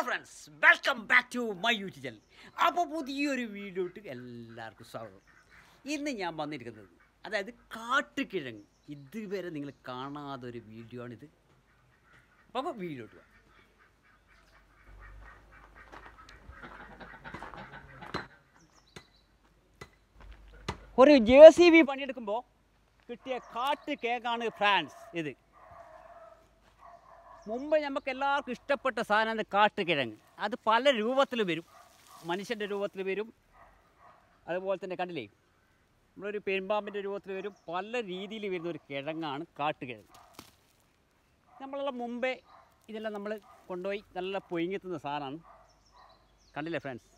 friends welcome back to my YouTube channel അപ്പോൾ പുതിയൊരു video ഇട്ട് എല്ലാവർക്കും സ്വാഗതം ഇന്ന് ഞാൻ വന്നിരിക്കുന്നത് അതായത് കാട്ടുകിഴങ്ങ് ഇതുവരെ നിങ്ങൾ കാണാത്തൊരു വീഡിയോ ആണിത് അപ്പോൾ വീഡിയോ ഇട്ട് പോകാം ഒരു ജെ സി ബി പണിയെടുക്കുമ്പോൾ കിട്ടിയ കാട്ട് കേക്കാണ് ഫ്രാൻസ് ഇത് മുമ്പ് നമുക്ക് എല്ലാവർക്കും ഇഷ്ടപ്പെട്ട സാധനമാണ് കാട്ടുകിഴങ്ങ് അത് പല രൂപത്തിൽ വരും മനുഷ്യൻ്റെ രൂപത്തിൽ വരും അതുപോലെ തന്നെ കണ്ടില്ലേ നമ്മളൊരു പെരുമ്പാമ്പിൻ്റെ രൂപത്തിൽ വരും പല രീതിയിൽ വരുന്ന ഒരു കിഴങ്ങാണ് കാട്ടുകിഴങ്ങ് നമ്മളെല്ലാം മുമ്പേ ഇതെല്ലാം നമ്മൾ കൊണ്ടുപോയി നല്ല പൊയിങ്ങെത്തുന്ന സാധനമാണ് കണ്ടില്ലേ ഫ്രണ്ട്സ്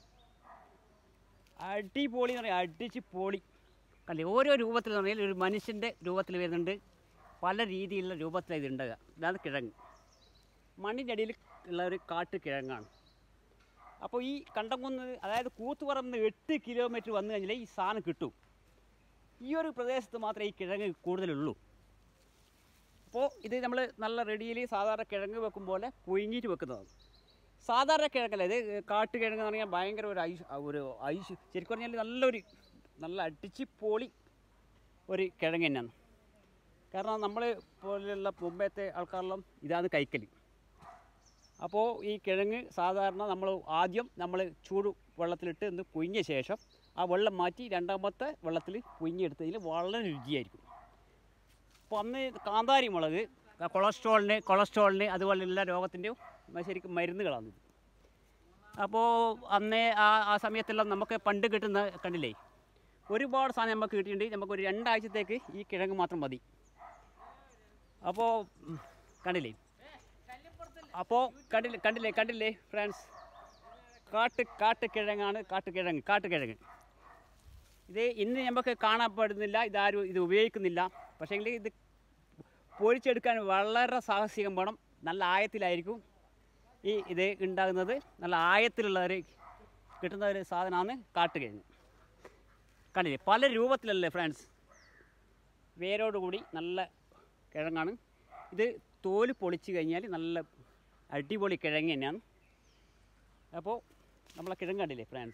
അടിപൊളി എന്ന് പറയാം അടിച്ച് പൊളി കണ്ടില്ലേ ഓരോ രൂപത്തിൽ എന്ന് പറഞ്ഞാൽ ഒരു മനുഷ്യൻ്റെ രൂപത്തിൽ വരുന്നുണ്ട് പല രീതിയിലുള്ള രൂപത്തിലാണ് ഇത് ഉണ്ടാകുക ഇതാണ് കിഴങ്ങ് മണ്ണിൻ്റെ അടിയിൽ ഉള്ള ഒരു കാട്ട് കിഴങ്ങാണ് അപ്പോൾ ഈ കണ്ടംകുന്ന് അതായത് കൂത്തുപറമ്പ് എട്ട് കിലോമീറ്റർ വന്നു കഴിഞ്ഞാൽ ഈ സാധനം കിട്ടും ഈ ഒരു പ്രദേശത്ത് മാത്രമേ ഈ കിഴങ്ങ് കൂടുതലുള്ളൂ അപ്പോൾ ഇത് നമ്മൾ നല്ല റെഡിയിൽ സാധാരണ കിഴങ്ങ് വെക്കും പോലെ പുഴുങ്ങിയിട്ട് വെക്കുന്നതാണ് സാധാരണ കിഴങ്ങല്ല ഇത് കാട്ടുകിഴങ്ങ് എന്ന് പറഞ്ഞാൽ ഭയങ്കര ഒരു ഐസ് ഒരു ഐസ് ശരിക്കും പറഞ്ഞാൽ നല്ലൊരു നല്ല അടിച്ച് പൊളി ഒരു കിഴങ്ങ് തന്നെയാണ് കാരണം നമ്മൾ പോലെയുള്ള മുമ്പത്തെ ആൾക്കാരെല്ലാം ഇതാണ് കൈക്കൽ അപ്പോൾ ഈ കിഴങ്ങ് സാധാരണ നമ്മൾ ആദ്യം നമ്മൾ ചൂട് വെള്ളത്തിലിട്ട് ഒന്ന് പുഴിഞ്ഞ ശേഷം ആ വെള്ളം മാറ്റി രണ്ടാമത്തെ വെള്ളത്തിൽ പുഴിഞ്ഞെടുത്തതിൽ വളരെ രുചിയായിരിക്കും അപ്പോൾ അന്ന് കാന്താരി മുളക് കൊളസ്ട്രോളിന് കൊളസ്ട്രോളിന് അതുപോലെയുള്ള രോഗത്തിൻ്റെയും ശരിക്കും മരുന്നുകളാണ് ഇത് അപ്പോൾ അന്നേ ആ ആ സമയത്തെല്ലാം നമുക്ക് പണ്ട് കിട്ടുന്ന കണ്ടില്ലേ ഒരുപാട് സാധനം നമുക്ക് കിട്ടിയിട്ടുണ്ട് നമുക്കൊരു രണ്ടാഴ്ചത്തേക്ക് ഈ കിഴങ്ങ് മാത്രം മതി അപ്പോൾ ഉം, കണ്ടില്ലേ അപ്പോൾ കണ്ടില്ലേ കണ്ടില്ലേ കണ്ടില്ലേ ഫ്രണ്ട്സ് കാട്ട് കാട്ടുകിഴങ്ങാണ് കാട്ടുകിഴങ്ങ് കാട്ടുകിഴങ്ങ് ഇത് ഇന്ന് നമുക്ക് കാണപ്പെടുന്നില്ല ഇതാരും ഇത് ഉപയോഗിക്കുന്നില്ല പക്ഷേങ്കിൽ ഇത് പൊഴിച്ചെടുക്കാൻ വളരെ സാഹസികം വേണം നല്ല ആയത്തിലായിരിക്കും ഈ ഇത് ഉണ്ടാകുന്നത് നല്ല ആയത്തിലുള്ള ഒരു കിട്ടുന്ന ഒരു സാധനമാണ് കാട്ടുകിഴങ്ങ് കണ്ടില്ലേ പല രൂപത്തിലല്ലേ ഫ്രണ്ട്സ് വേരോടുകൂടി നല്ല കിഴങ്ങാണ് ഇത് തോല് പൊളിച്ച് കഴിഞ്ഞാൽ നല്ല അടിപൊളി കിഴങ്ങ് തന്നെയാണ് അപ്പോൾ നമ്മളെ കിഴങ്ങ് കണ്ടില്ലേ ഫ്രണ്ട്സ്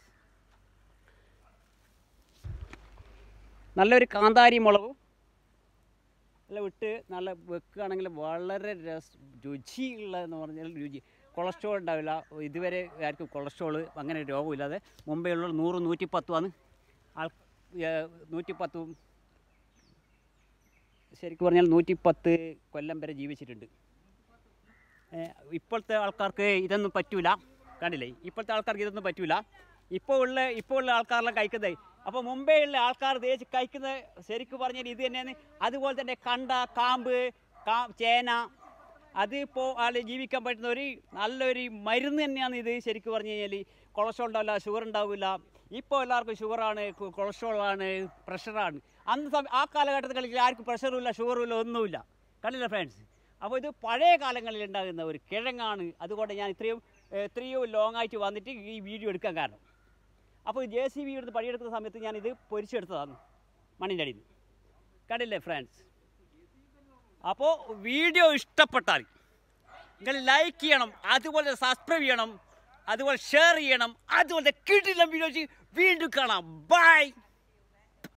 നല്ലൊരു കാന്താരി മുളകും എല്ലാം ഇട്ട് നല്ല വെക്കുകയാണെങ്കിൽ വളരെ രസ രുചിയുള്ളതെന്ന് പറഞ്ഞാൽ രുചി കൊളസ്ട്രോൾ ഉണ്ടാവില്ല ഇതുവരെ ആർക്കും കൊളസ്ട്രോൾ അങ്ങനെ രോഗമില്ലാതെ മുമ്പേ ഉള്ള നൂറ് നൂറ്റിപ്പത്തുമാണ് ആൾ നൂറ്റിപ്പത്തും ശരിക്കും പറഞ്ഞാൽ നൂറ്റിപ്പത്ത് കൊല്ലം വരെ ജീവിച്ചിട്ടുണ്ട് ഏ, ഇപ്പോഴത്തെ ആൾക്കാർക്ക് ഇതൊന്നും പറ്റൂല കണ്ടില്ലേ ഇപ്പോഴത്തെ ആൾക്കാർക്ക് ഇതൊന്നും പറ്റൂല ഇപ്പോൾ ഉള്ള ഇപ്പോൾ ഉള്ള ആൾക്കാരെല്ലാം കഴിക്കുന്നത് അപ്പോൾ മുമ്പേ ഉള്ള ആൾക്കാർ തേച്ച് കഴിക്കുന്നത് ശരിക്കും പറഞ്ഞാൽ ഇത് തന്നെയാണ് അതുപോലെ തന്നെ കണ്ട കാമ്പ് കാ ചേന അതിപ്പോൾ ആൾ ജീവിക്കാൻ പറ്റുന്ന ഒരു നല്ലൊരു മരുന്ന് തന്നെയാണ് ഇത് ശരിക്കും പറഞ്ഞു കഴിഞ്ഞാൽ കൊളസ്ട്രോൾ ഉണ്ടാവില്ല ഷുഗർ ഉണ്ടാവില്ല ഇപ്പോൾ എല്ലാവർക്കും ഷുഗറാണ് കൊളസ്ട്രോളാണ് പ്രഷറാണ് അന്ന് സമയം ആ കാലഘട്ടത്തിൽ ആർക്കും പ്രഷറും ഇല്ല ഷുഗറും ഇല്ല ഒന്നുമില്ല കണ്ടില്ല ഫ്രണ്ട്സ് അപ്പോൾ ഇത് പഴയ കാലങ്ങളിൽ ഉണ്ടാകുന്ന ഒരു കിഴങ്ങാണ് അതുകൊണ്ട് ഞാൻ ഇത്രയും ഏഹ്, എത്രയോ ലോങ് ആയിട്ട് വന്നിട്ട് ഈ വീഡിയോ എടുക്കാൻ കാരണം അപ്പോൾ ജെ സി ബി എടുത്ത് പണിയെടുക്കുന്ന സമയത്ത് ഞാനിത് പൊരിച്ചെടുത്തതാണ് മണ്ണിൻ്റെ അടിയിൽ നിന്ന് കണ്ടില്ലേ ഫ്രണ്ട്സ് അപ്പോൾ വീഡിയോ ഇഷ്ടപ്പെട്ടാൽ നിങ്ങൾ ലൈക്ക് ചെയ്യണം അതുപോലെ സബ്സ്ക്രൈബ് ചെയ്യണം അതുപോലെ ഷെയർ ചെയ്യണം അതുപോലെ കിട്ടില്ല വീഡിയോ വീണ്ടും കാണാം ബൈ